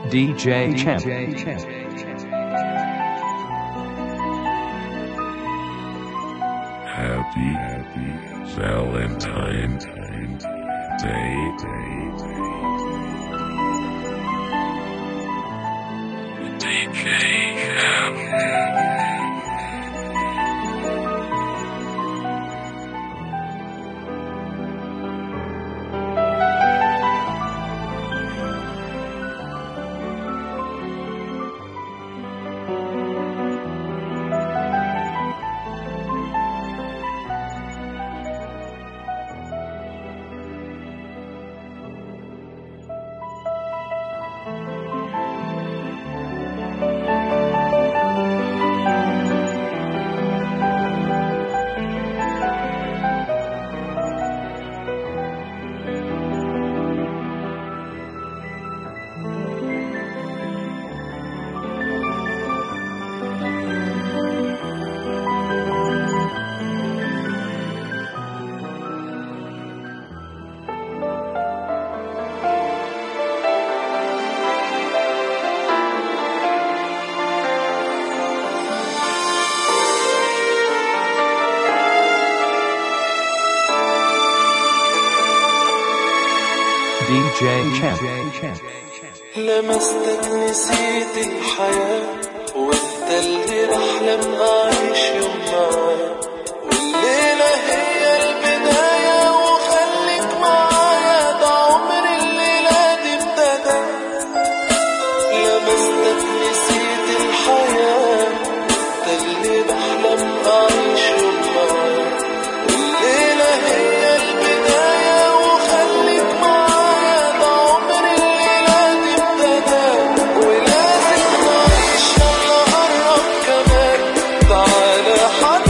DJ Champ. Happy, happy Valentine Day. DJ Champ. DJ Champ. لمستك نسيت الحياة وانت اللي بحلم اعيش يوم معاك والليلة هي البداية وخليك معايا ده عمر الليلة دي ابتدى لمستك نسيت الحياة انت اللي بحلم اعيش يوم معاك والليلة هي البداية وخليك معايا ده عمر الليلة دي ابتدى ولازم نعيش يلا قرب كمان تعالى حد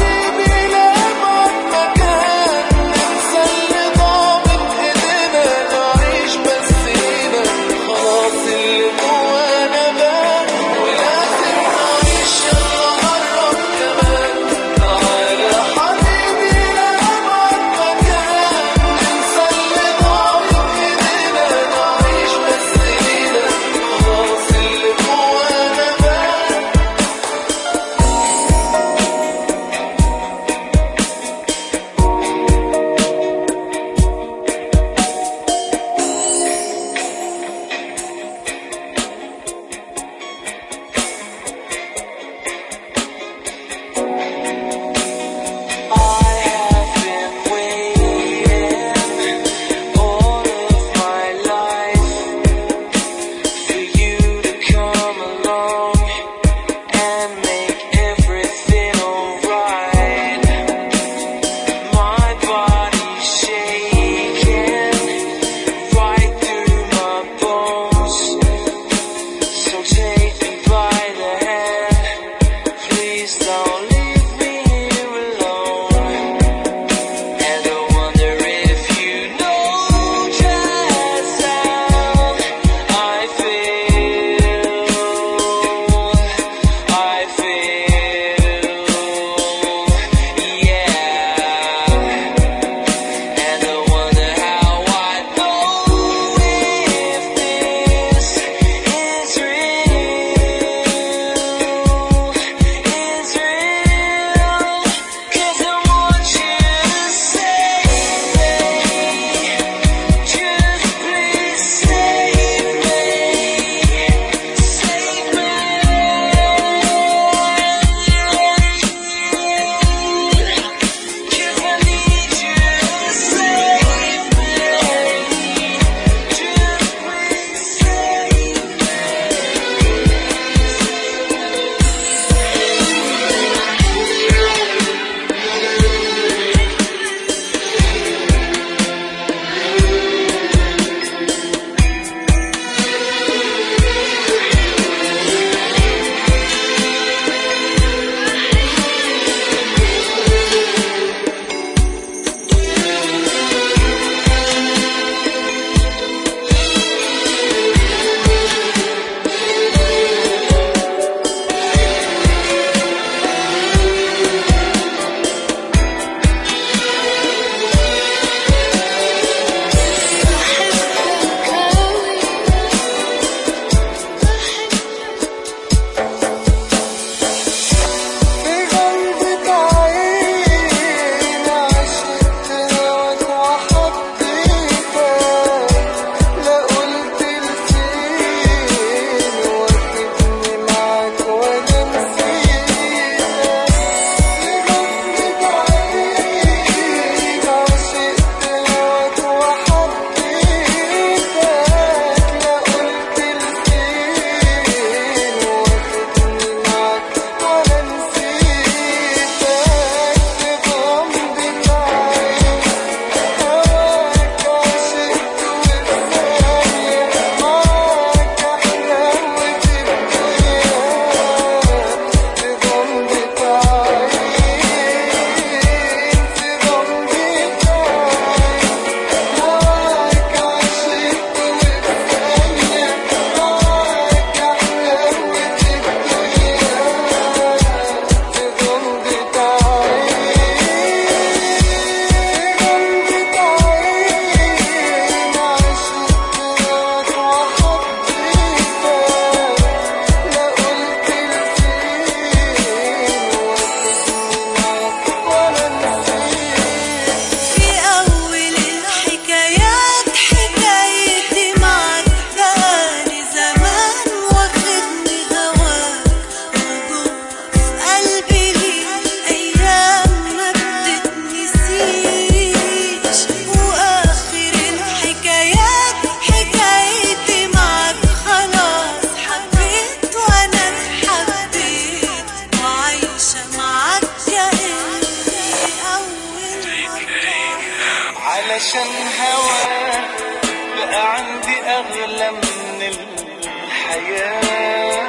علشان هوا بقى عندي أغلى من الحياة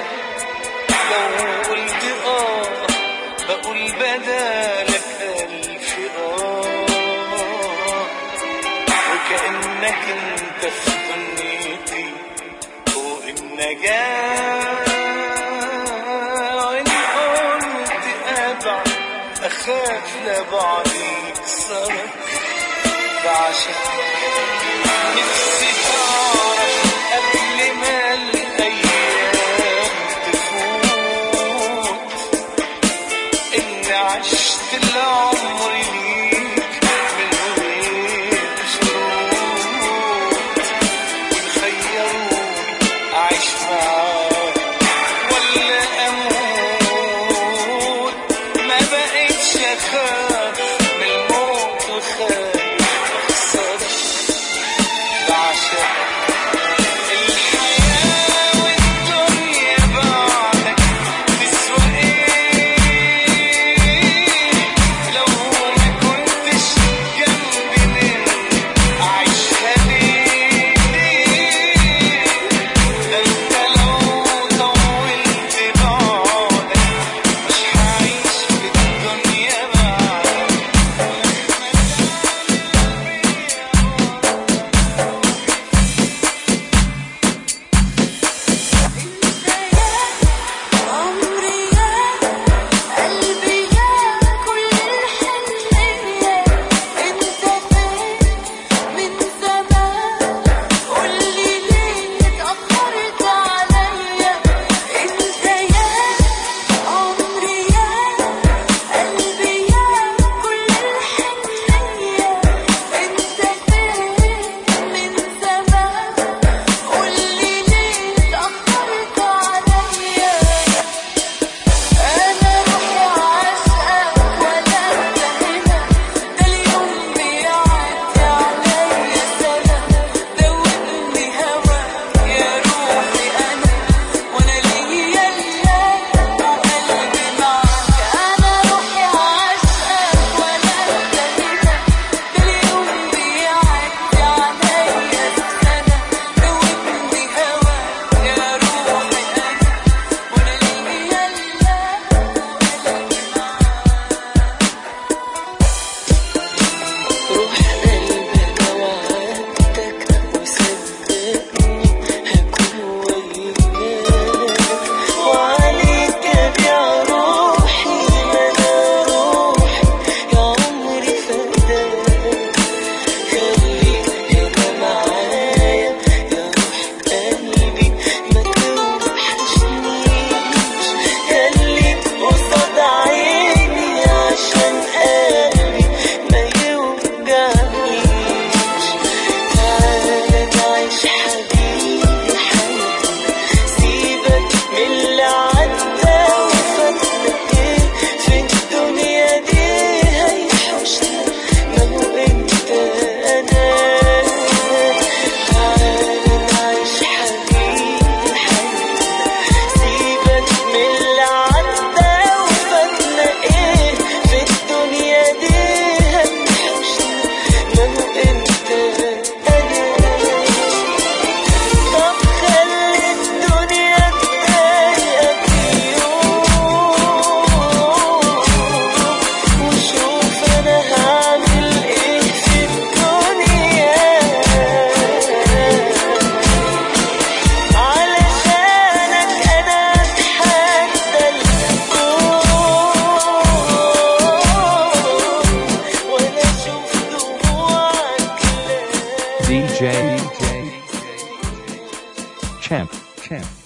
لو قلت آه بقول بدالك ألف آه وكأنك انت في دنيتي فوق النجاة وإن قلت أبعد أخاف لبعدي يكسرك بعشقك نفسي تعرف قبل ما الأيام تفوت إن عشت العمر ليك من غير شروط وإن خيروني أعيش معاك ولا أموت ما بقتش أخاف من الموت وخايف أخسرك بعشقك الحياة والدنيا بعدك تسوى ايه لو ما كنتش جنبي من أعيشها ليه ده انت لو طولت بعدك مش هعيش في الدنيا بعدك عمري يا قلبي يا كل الحنية انت فين من زمان قولي ليه اتأخرت عليا انت يا عمري يا قلبي يا كل الحنية انت فين من زمان قولي ليه اتأخرت عليا أنا روحي عاشقك ولا أنت هنا ده اليوم بيعدي عليا سنة دوبني هواك يا روحي أنا وأنا ليا إياك وقلبي معاك أنا روحي عاشقك ولا أنت هنا ده اليوم بيعدي عليا سنة دوبني هواك يا روحي أنا وأنا ليا إياك وقلبي روح قلبي انا وعدتك وصدقني هكون وياك وعليك ابيع روحي ما انا روحي يا عمري فداك خليك هنا معايا يا روح قلبي ما توحشنيش خليك قصاد عيني عشان قلبي ما يوجعنيش تعالى نعيش حبيبي حياتنا سيبك من اللي عدى وفاتنا ايه في الدنيا دي هيحوشنا ما هو انت انا تعالى نعيش حبيبي حياتنا سيبك من اللي عدى وفاتنا ايه في الدنيا دي هيحوشنا ما هو انت انا طب خلي الدنيا تضايقك يوم وشوف انا هعمل ايه في الدنيا علشانك انا اتحدى الكون ولا اشوف دموعك لا DJ Champ. Champ.